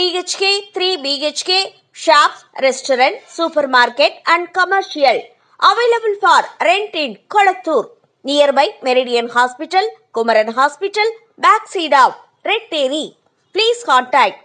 BHK, 3 BHK, shops, restaurant, supermarket and commercial. Available for rent in Kolattur. Nearby Meridian Hospital, Kumaran Hospital, backside of Red Terry. Please contact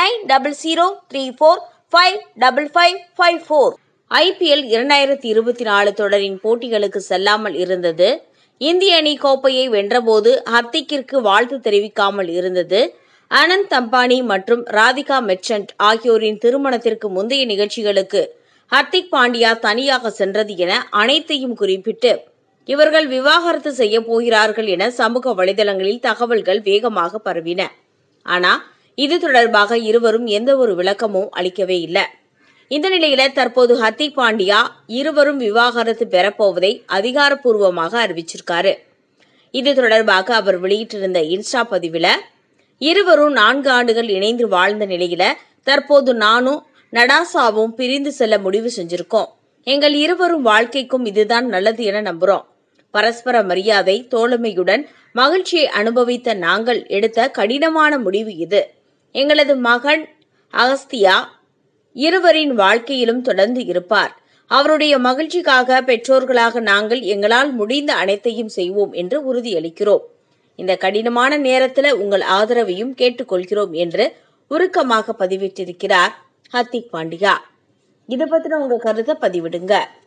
90034555554. IPL இரண்டாயிரத்தி இருபத்தி நாலு தொடரின் போட்டிகளுக்கு செல்லாமல் இருந்தது இந்திய அணி கோப்பையை வென்றபோது ஹர்திக்கிற்கு வாழ்த்து தெரிவிக்காமல் இருந்தது அனந்த் அம்பானி மற்றும் ராதிகா மெர்ச்சன்ட் ஆகியோரின் திருமணத்திற்கு முந்தைய நிகழ்ச்சிகளுக்கு ஹர்திக் பாண்டியா தனியாக சென்றது என அனைத்தையும் குறிப்பிட்டு இவர்கள் விவாகரத்து செய்ய போகிறார்கள் என சமூக வலைதளங்களில் தகவல்கள் வேகமாக பரவின ஆனா இது தொடர்பாக இருவரும் எந்த ஒரு விளக்கமும் அளிக்கவே இல்லை இந்த நிலையில தற்போது ஹர்திக் பாண்டியா இருவரும் விவாகரத்து பெறப்போவதை அதிகாரப்பூர்வமாக அறிவிச்சிருக்காரு இது தொடர்பாக அவர் வெளியிட்டிருந்த இன்ஸ்டா பதிவில் இருவரும் நான்கு ஆண்டுகள் இணைந்து வாழ்ந்த நிலையில தற்போது நானும் நடாசாவும் பிரிந்து செல்ல முடிவு செஞ்சிருக்கோம் எங்கள் இருவரும் வாழ்க்கைக்கும் இதுதான் நல்லது என நம்புறோம் பரஸ்பர மரியாதை தோழமையுடன் மகிழ்ச்சியை அனுபவித்த நாங்கள் எடுத்த கடினமான முடிவு இது எங்களது மகன் அகஸ்தியா இருவரின் வாழ்க்கையிலும் தொடர்ந்து இருப்பார் அவருடைய மகிழ்ச்சிக்காக பெற்றோர்களாக நாங்கள் எங்களால் முடிந்த அனைத்தையும் செய்வோம் என்று உறுதியளிக்கிறோம் இந்த கடினமான நேரத்தில் உங்கள் ஆதரவையும் கேட்டுக்கொள்கிறோம் என்று உருக்கமாக பதிவிட்டிருக்கிறார் ஹர்திக் பாண்டியா இதை பத்தின உங்க கருத்தை பதிவிடுங்க